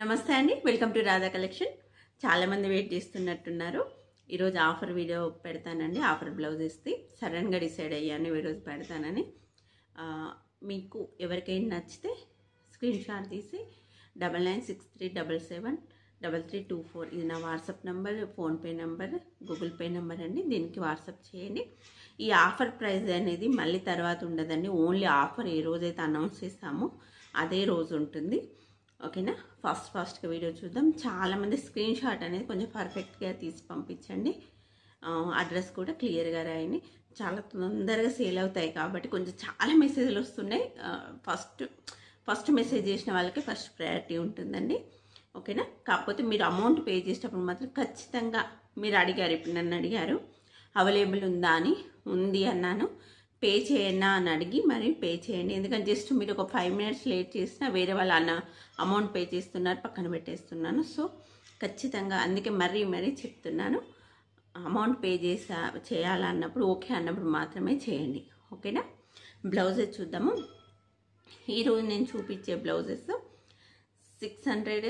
నమస్తే అండి welcome to Radha collection చాలామంది వెయిట్ చేస్తున్నట్టున్నారు ఈరోజు ఆఫర్ వీడియో పెడతానండి ఆఫర్ బ్లౌజ్ ఇస్తే సడన్గా డిసైడ్ అయ్యాను ఈరోజు పెడతానని ఆ, మీకు ఎవరికైనా నచ్చితే స్క్రీన్ షాట్ తీసి double nine six three double seven double three two four ఇది నా WhatsApp number PhonePe number Google Pay number అండి దీనికి వాట్సాప్ చేయండి ఈ ఆఫర్ ప్రైస్ అనేది మళ్ళీ తర్వాత ఉండదండి ఓన్లీ ఆఫర్ ఏ రోజైతే అనౌన్స్ చేస్తామో అదే రోజు ఉంటుంది ఓకేనా ఫస్ట్ ఫస్ట్గా వీడియో చూద్దాం చాలామంది స్క్రీన్ షాట్ అనేది కొంచెం పర్ఫెక్ట్గా తీసి పంపించండి అడ్రస్ కూడా క్లియర్గా రాయండి చాలా తొందరగా సేల్ అవుతాయి కాబట్టి కొంచెం చాలా మెసేజ్లు వస్తున్నాయి ఫస్ట్ ఫస్ట్ మెసేజ్ చేసిన వాళ్ళకి ఫస్ట్ ప్రయారిటీ ఉంటుందండి ఓకేనా కాకపోతే మీరు అమౌంట్ పే చేసేటప్పుడు మాత్రం ఖచ్చితంగా మీరు అడిగారు ఇప్పుడు నన్ను అడిగారు అవైలబుల్ ఉందా అని ఉంది అన్నాను పే చేయనా అని అడిగి మరి పే చేయండి ఎందుకంటే జస్ట్ మీరు ఒక ఫైవ్ మినిట్స్ లేట్ చేసినా వేరే వాళ్ళు అన్న అమౌంట్ పే చేస్తున్నారు పక్కన పెట్టేస్తున్నాను సో ఖచ్చితంగా అందుకే మరీ మరీ చెప్తున్నాను అమౌంట్ పే చేసా చేయాలన్నప్పుడు ఓకే అన్నప్పుడు మాత్రమే చేయండి ఓకేనా బ్లౌజెస్ చూద్దాము ఈరోజు నేను చూపించే blouses six hundred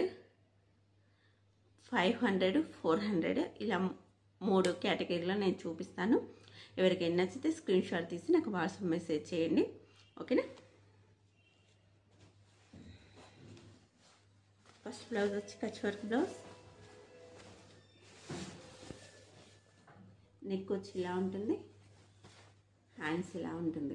five hundred four hundred ఇలా మూడు కేటగిరీలో నేను చూపిస్తాను ఎవరికైనా నచ్చితే స్క్రీన్ షాట్ తీసి నాకు వాట్సాప్ మెసేజ్ చేయండి ఓకేనా ఫస్ట్ బ్లౌజ్ వచ్చి కచ్ వర్క్ బ్లౌజ్ నెక్ వచ్చి ఇలా ఉంటుంది హ్యాండ్స్ ఇలా ఉంటుంది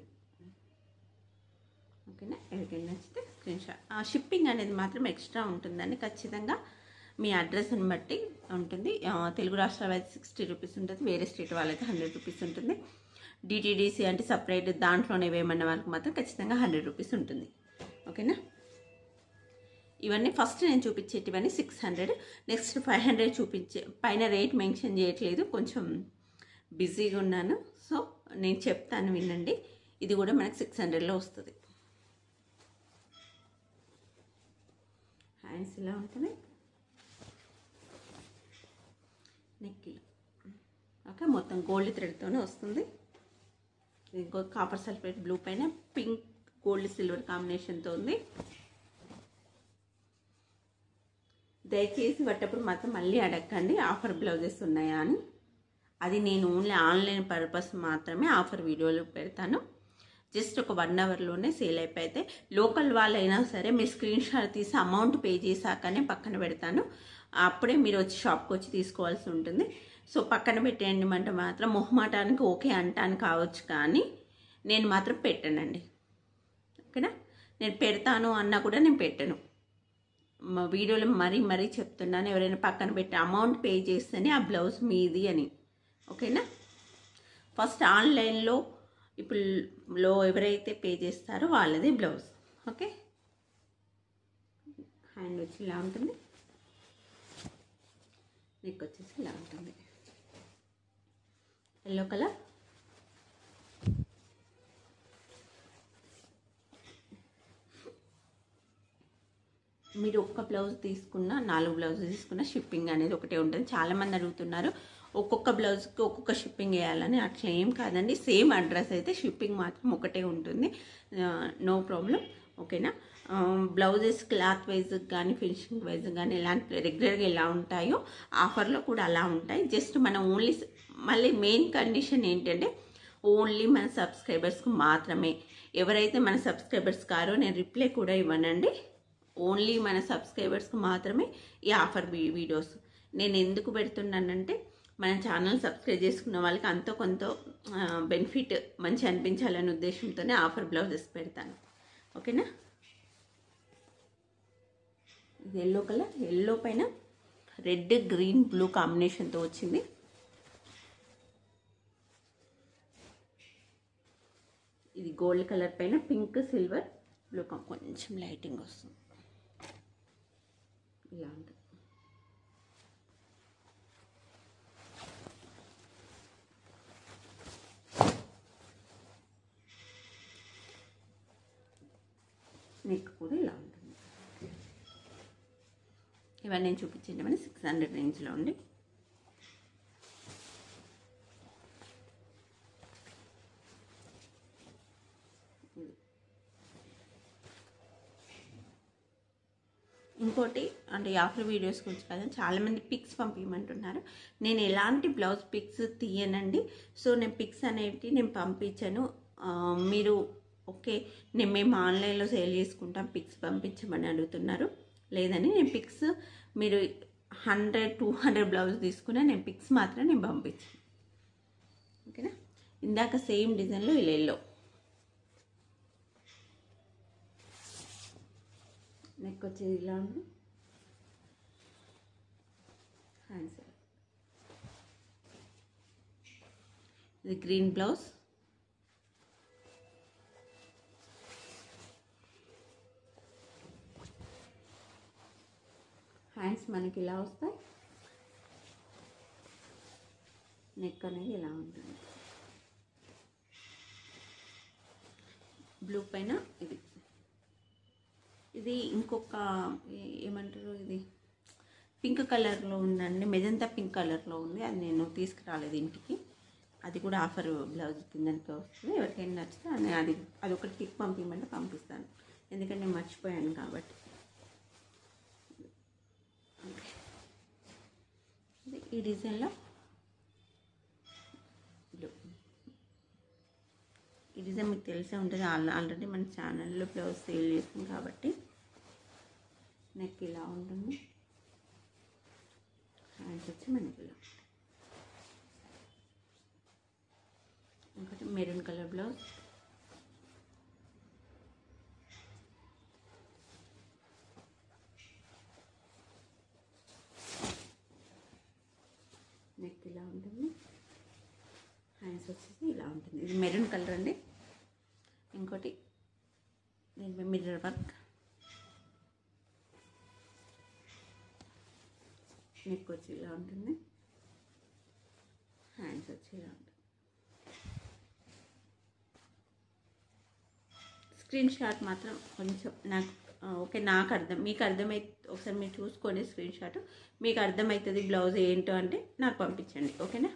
ఓకేనా ఎవరికైనా నచ్చితే స్క్రీన్ షాట్ ఆ షిప్పింగ్ అనేది మాత్రం ఎక్స్ట్రా ఉంటుందండి ఖచ్చితంగా మీ అడ్రస్ని బట్టి ఉంటుంది ఆ, తెలుగు రాష్ట్రాల అయితే సిక్స్టీ రూపీస్ ఉంటుంది వేరే స్టేట్ వాళ్ళైతే హండ్రెడ్ రూపీస్ ఉంటుంది డిటీడీసీ అంటే సపరేట్ దాంట్లోనే వేయమన్న వాళ్ళకి మాత్రం ఖచ్చితంగా హండ్రెడ్ రూపీస్ ఉంటుంది ఓకేనా ఇవన్నీ ఫస్ట్ నేను చూపించేటివన్నీ six hundred next five hundred చూపించే పైన రేట్ మెన్షన్ చేయట్లేదు కొంచెం బిజీగా ఉన్నాను సో నేను చెప్తాను వినండి ఇది కూడా మనకి సిక్స్ హండ్రెడ్లో వస్తుంది హ్యాండ్స్ ఇలా ఉంటుంది నెక్ ఇలా ఓకే మొత్తం గోల్డ్ థ్రెడ్తోనే వస్తుంది ఇంకో కాపర్ సల్ఫేట్ బ్లూ పైన పింక్ గోల్డ్ సిల్వర్ కాంబినేషన్తో ఉంది దయచేసి పట్టప్పుడు మాత్రం మళ్ళీ అడగండి ఆఫర్ బ్లౌజెస్ ఉన్నాయా అని అది నేను ఓన్లీ ఆన్లైన్ పర్పస్ మాత్రమే ఆఫర్ వీడియోలు పెడతాను జస్ట్ ఒక వన్ అవర్లోనే సేల్ అయిపోతే లోకల్ వాళ్ళైనా సరే మీరు స్క్రీన్ షాట్ తీసి అమౌంట్ పే చేశాకనే పక్కన పెడతాను అప్పుడే మీరు వచ్చి షాప్కి వచ్చి తీసుకోవాల్సి ఉంటుంది సో పక్కన పెట్టేయండి అంటే మాత్రం మొహమాటానికి ఓకే అంటాను కావచ్చు కానీ నేను మాత్రం పెట్టానండి ఓకేనా నేను పెడతాను అన్నా కూడా నేను పెట్టను మా వీడియోలో మరీ మరీ చెప్తున్నాను ఎవరైనా పక్కన పెట్టి అమౌంట్ పే చేస్తేనే ఆ బ్లౌజ్ మీది అని ఓకేనా ఫస్ట్ ఆన్లైన్లో ఇప్పుడు లో ఎవరైతే పే చేస్తారో వాళ్ళది బ్లౌజ్ ఓకే హ్యాండ్ వచ్చి ఇలా ఉంటుంది నెక్ వచ్చేసి ఇలా ఉంటుంది ఎల్లో కలర్ మీరు ఒక్క బ్లౌజ్ తీసుకున్న నాలుగు బ్లౌజ్ తీసుకున్న షిప్పింగ్ అనేది ఒకటే ఉంటుంది చాలామంది అడుగుతున్నారు ఒక్కొక్క బ్లౌజ్కి ఒక్కొక్క షిప్పింగ్ వేయాలని అట్లా ఏం కాదండి సేమ్ అడ్రస్ అయితే షిప్పింగ్ మాత్రం ఒకటే ఉంటుంది నో ప్రాబ్లం ఓకేనా బ్లౌజెస్ క్లాత్ వైజ్ కానీ ఫినిషింగ్ వైజ్ కానీ ఎలాంటి రెగ్యులర్గా ఎలా ఉంటాయో ఆఫర్లో కూడా అలా ఉంటాయి జస్ట్ మనం ఓన్లీ మళ్ళీ మెయిన్ కండిషన్ ఏంటంటే ఓన్లీ మన సబ్స్క్రైబర్స్కి మాత్రమే ఎవరైతే మన సబ్స్క్రైబర్స్ కారో నేను రిప్లై కూడా ఇవ్వనండి ఓన్లీ మన సబ్స్క్రైబర్స్కి మాత్రమే ఈ ఆఫర్ వీ- వీడియోస్ నేను ఎందుకు పెడుతున్నానంటే మన ఛానల్ సబ్స్క్రైబ్ చేసుకున్న వాళ్ళకి అంతో కొంత బెనిఫిట్ మంచి అనిపించాలనే ఉద్దేశంతోనే ఆఫర్ బ్లౌజెస్ పెడతాను ఓకేనా ఇది ఎల్లో కలర్ ఎల్లో పైన రెడ్ గ్రీన్ బ్లూ కాంబినేషన్తో వచ్చింది ఇది గోల్డ్ కలర్ పైన పింక్ సిల్వర్ బ్లూ కాం కొంచెం లైటింగ్ వస్తుంది ఇలా ఉంటుంది నెక్ కూడా ఇలా ఉంటుంది ఇవన్నీ నేను చూపించింది సిక్స్ హండ్రెడ్ రేంజ్లో ఉండి ఇంకోటి ఆ, అంటే ఈ ఆఫర్ వీడియోస్ గురించి కాదు చాలామంది పిక్స్ పంపించమంటున్నారు నేను ఎలాంటి బ్లౌజ్ పిక్స్ తీయనండి సో నేను పిక్స్ అనేవి నేను పంపించాను ఆ, మీరు ఓకే నేను మేము ఆన్లైన్లో సేల్ చేసుకుంటాం పిక్స్ పంపించమని అడుగుతున్నారు లేదని నేను పిక్స్ మీరు హండ్రెడ్ టూ హండ్రెడ్ బ్లౌజ్ తీసుకున్నా నేను పిక్స్ మాత్రం నేను పంపించాను ఓకేనా ఇందాక సేమ్ డిజైన్లో ఇలా ఎల్లో నెక్ వచ్చేది ఇలా ఉంది హ్యాండ్స్ ఇది గ్రీన్ బ్లౌజ్ హ్యాండ్స్ మనకి ఇలా వస్తాయి నెక్ అనేది ఇలా ఉంటుంది బ్లూ పైన ఇది ఇది ఇంకొక ఏ- ఏమంటారు ఇది పింక్ కలర్లో ఉందండి మెజంతా పింక్ కలర్లో ఉంది అది నేను తీసుకురాలేదు ఇంటికి అది కూడా ఆఫర్ బ్లౌజ్ కిందకి వస్తుంది ఎవరికైనా నచ్చితే అది అది అది ఒకటి పిక్ పంపించమంటే పంపిస్తాను ఎందుకంటే నేను మర్చిపోయాను కాబట్టి ఇది ఈ డిజైన్లో బ్లూ ఈ డిజైన్ మీకు తెలిసే ఉంటుంది ఆల్ ఆల్రెడీ మన ఛానల్లో బ్లౌజ్ సేల్ చేస్తాం కాబట్టి నెక్ ఇలా ఉంటుంది హ్యాండ్స్ వచ్చి మనకి ఇలా ఉంటాయి. ఇంకోటి మెరూన్ కలర్ బ్లౌజ్ నెక్ ఇలా ఉంటుంది హ్యాండ్స్ వచ్చేసి ఇలా ఉంటుంది ఇది మెరూన్ కలర్ అండి ఇంకోటి దీనిపై మిర్రర్ వర్క్ నెక్ వచ్చి ఇలా ఉంటుంది హ్యాండ్స్ వచ్చి ఇలా ఉంటుంది స్క్రీన్ షాట్ మాత్రం కొంచెం నాకు ఆ, ఓకే నాకు అర్థం మీకు అర్థమై ఒకసారి మీరు చూసుకోండి స్క్రీన్ షాట్ మీకు అర్థమవుతుంది బ్లౌజ్ ఏంటో అంటే నాకు పంపించండి ఓకేనా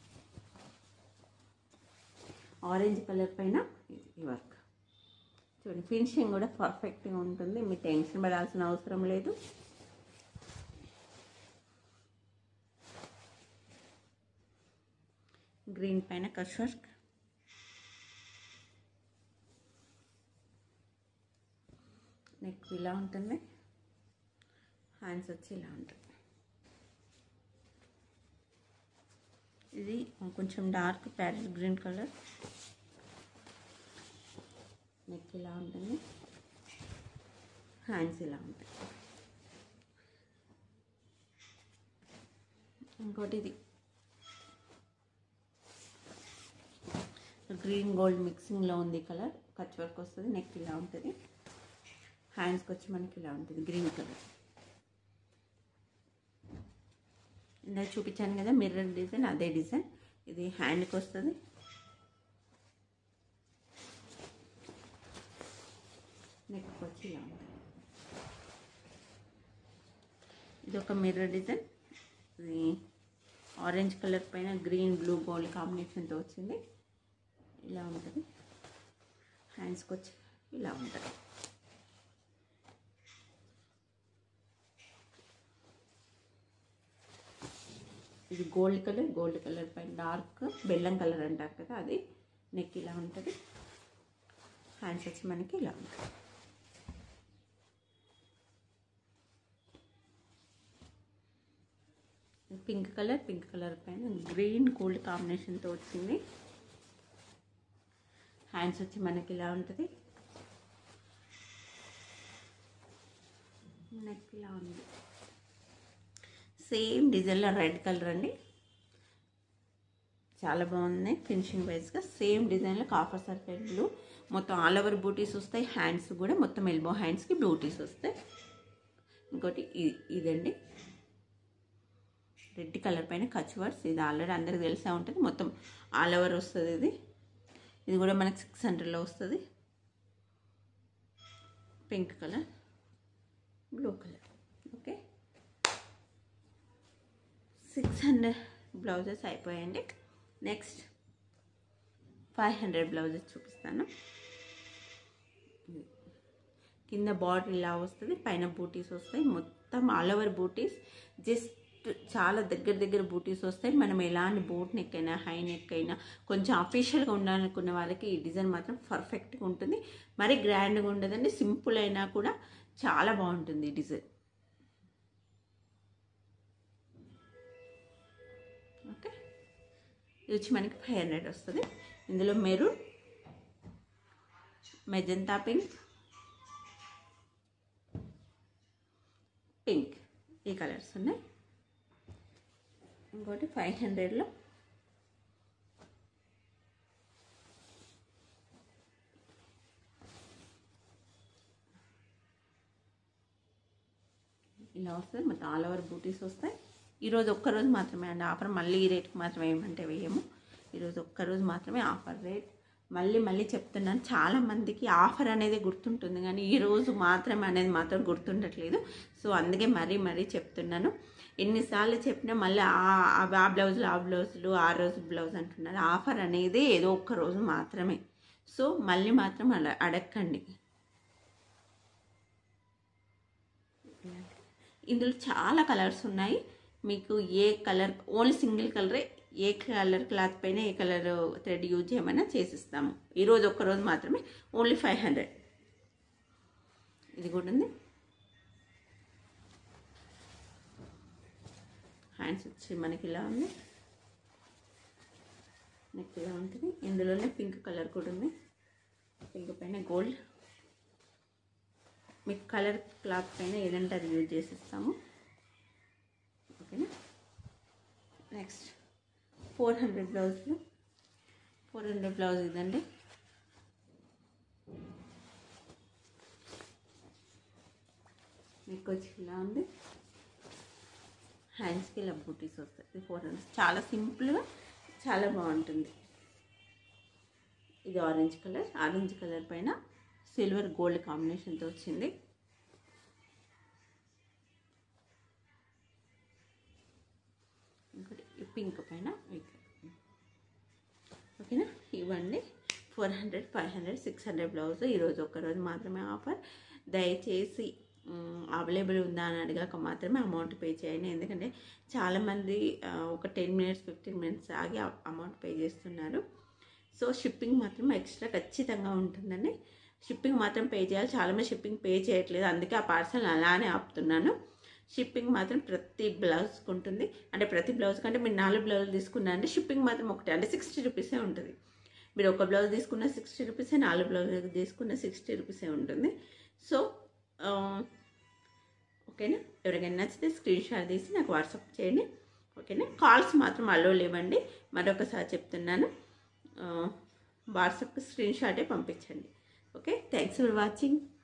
ఆరెంజ్ కలర్ పైన ఇది ఈ వర్క్ చూడండి ఫినిషింగ్ కూడా పర్ఫెక్ట్గా ఉంటుంది మీరు టెన్షన్ పడాల్సిన అవసరం లేదు గ్రీన్ పైన కష్ వర్క్ నెక్ ఇలా ఉంటుంది హ్యాండ్స్ వచ్చి ఇలా ఉంటుంది ఇది కొంచెం dark parrot green colour neck ఇలా ఉంటుంది హ్యాండ్స్ ఇలా ఉంటాయి ఇంకోటి ఇది గ్రీన్ గోల్డ్ మిక్సింగ్లో ఉంది కలర్ కచ్ వర్క్ వస్తుంది నెక్ ఇలా ఉంటుంది హ్యాండ్స్కి వచ్చి మనకి ఇలా ఉంటుంది గ్రీన్ కలర్ ఇందాక చూపించాను కదా మిర్రర్ డిజైన్ అదే డిజైన్ ఇది హ్యాండ్కి వస్తుంది నెక్ వచ్చి ఇలా ఉంటుంది ఇది ఒక మిర్రర్ డిజైన్ ఇది ఆరెంజ్ కలర్ పైన గ్రీన్ బ్లూ గోల్డ్ కాంబినేషన్తో వచ్చింది ఇలా ఉంటుంది హ్యాండ్స్కి వచ్చి ఇలా ఉంటుంది ఇది గోల్డ్ కలర్ గోల్డ్ కలర్ పైన డార్క్ బెల్లం కలర్ అంటారు కదా అది నెక్ ఇలా ఉంటుంది హ్యాండ్స్ వచ్చి మనకి ఇలా ఉంటుంది పింక్ కలర్ పింక్ కలర్ పైన గ్రీన్ గోల్డ్ కాంబినేషన్తో వచ్చింది హ్యాండ్స్ వచ్చి మనకి ఇలా ఉంటుంది నెక్ ఇలా ఉంది సేమ్ డిజైన్లో రెడ్ కలర్ అండి చాలా బాగున్నాయి ఫినిషింగ్ వైజ్గా సేమ్ డిజైన్లో కాఫర్ సర్ఫేస్ బ్లూ మొత్తం ఆల్ ఓవర్ బూటీస్ వస్తాయి హ్యాండ్స్ కూడా మొత్తం ఎల్బో హ్యాండ్స్కి బ్లూటీస్ వస్తాయి ఇంకోటి ఇ- ఇదండి రెడ్ కలర్ పైన కచ్ వర్డ్స్ ఇది ఆల్రెడీ అందరికి తెలిసే ఉంటుంది మొత్తం ఆల్ ఓవర్ వస్తుంది ఇది ఇది కూడా మనకి సిక్స్ హండ్రెడ్లో వస్తుంది pink colour blue colour okay six hundred blouses అయిపోయాయండి నెక్స్ట్ ఫైవ్ హండ్రెడ్ బ్లౌజెస్ చూపిస్తాను కింద బార్డర్ ఇలా వస్తుంది పైన బూటీస్ వస్తాయి మొత్తం మొత్తం ఆల్ ఓవర్ బూటీస్ జస్ట్ చాలా దగ్గర దగ్గర బూటీస్ వస్తాయి మనం ఎలాంటి బోట్ నెక్ అయినా హై నెక్ అయినా కొంచెం అఫీషియల్గా ఉండాలనుకున్న వాళ్ళకి ఈ డిజైన్ మాత్రం పర్ఫెక్ట్గా ఉంటుంది మరి గ్రాండ్గా ఉండదండి సింపుల్ అయినా కూడా చాలా బాగుంటుంది ఈ డిజైన్ ఓకే ఇది వచ్చి మనకి ఫైవ్ హండ్రెడ్ వస్తుంది ఇందులో మెరూన్ మెజంతా పింక్ పింక్ ఈ కలర్స్ ఉన్నాయి ఇంకోటి ఫైవ్ హండ్రెడ్లో ఇలా వస్తుంది మొత్తం ఆల్ ఓవర్ బూటీస్ వస్తాయి ఈరోజు ఒక్కరోజు మాత్రమే అండి ఆఫర్ మళ్ళీ ఈ రేట్కి మాత్రమే ఏమంటే వేయము ఈరోజు ఒక్కరోజు మాత్రమే ఆఫర్ రేట్ మళ్ళీ మళ్ళీ చెప్తున్నాను చాలా మందికి ఆఫర్ అనేది గుర్తుంటుంది కానీ ఈ రోజు మాత్రమే అనేది మాత్రం గుర్తుండట్లేదు సో అందుకే మరీ మరీ చెప్తున్నాను ఎన్నిసార్లు చెప్పినా మళ్ళీ ఆ- ఆ ఆ బ్లౌజులు ఆ బ్లౌజులు ఆ రోజు బ్లౌజ్ అంటున్నారు ఆఫర్ అనేది ఏదో ఒక్క రోజు మాత్రమే సో మళ్ళీ మాత్రం అలా అడగండి ఇందులో చాలా కలర్స్ ఉన్నాయి మీకు ఏ కలర్ ఓన్లీ సింగిల్ కలరే ఏ కలర్ క్లాత్ పైన ఏ కలర్ థ్రెడ్ యూజ్ చేయమన్నా చేసిస్తాము ఈరోజు ఒక్కరోజు మాత్రమే ఓన్లీ ఫైవ్ హండ్రెడ్ ఇది కూడా ఉంది హ్యాండ్స్ వచ్చి మనకి ఇలా ఉంది నెక్ ఇలా ఉంటుంది ఇందులోనే పింక్ కలర్ కూడా ఉంది పింక్ పైన గోల్డ్ మీకు కలర్ క్లాత్ పైన ఏదంటే అది యూజ్ చేసిస్తాము ఓకేనా నెక్స్ట్ ఫోర్ హండ్రెడ్ బ్లౌజ్లు ఫోర్ హండ్రెడ్ బ్లౌజ్ ఇదండి మీకు వచ్చి ఇలా ఉంది హ్యాండ్స్కి ఇలా బూటీస్ వస్తాయి ఫోర్ హండ్రెడ్ చాలా సింపుల్గా చాలా బాగుంటుంది ఇది ఆరెంజ్ కలర్ ఆరెంజ్ కలర్ పైన సిల్వర్ గోల్డ్ కాంబినేషన్తో వచ్చింది ఇంకోటి ఈ పింక్ పైన మీకు ఓకేనా ఇవన్నీ four hundred five hundred six hundred blouse ఈరోజు ఒక్కరోజు మాత్రమే ఆఫర్ దయచేసి అవైలబుల్ ఉందా అని అడిగాక మాత్రమే అమౌంట్ పే చేయండి ఎందుకంటే చాలామంది ఆ, ఒక టెన్ మినిట్స్ ఫిఫ్టీన్ మినిట్స్ ఆగి అమౌంట్ పే చేస్తున్నారు సో షిప్పింగ్ మాత్రం ఎక్స్ట్రా ఖచ్చితంగా ఉంటుందండి షిప్పింగ్ మాత్రం పే చేయాలి చాలామంది షిప్పింగ్ పే చేయట్లేదు అందుకే ఆ పార్సల్ అలానే ఆపుతున్నాను షిప్పింగ్ మాత్రం ప్రతి బ్లౌజ్కి ఉంటుంది అంటే ప్రతి బ్లౌజ్ కంటే మీరు నాలుగు బ్లౌజులు తీసుకున్నారంటే షిప్పింగ్ మాత్రం ఒకటే అంటే సిక్స్టీ రూపీసే ఉంటుంది మీరు ఒక బ్లౌజ్ తీసుకున్న సిక్స్టీ రూపీసే నాలుగు బ్లౌజ్ తీసుకున్న సిక్స్టీ రూపీసే ఉంటుంది సో ఆ, ఓకేనా ఎవరికైనా నచ్చితే స్క్రీన్ షాట్ తీసి నాకు వాట్సాప్ చేయండి ఓకేనా కాల్స్ మాత్రం అలో లేవండి మరొకసారి చెప్తున్నాను వాట్సాప్కి స్క్రీన్ షాటే పంపించండి ఓకే థ్యాంక్స్ ఫర్ వాచింగ్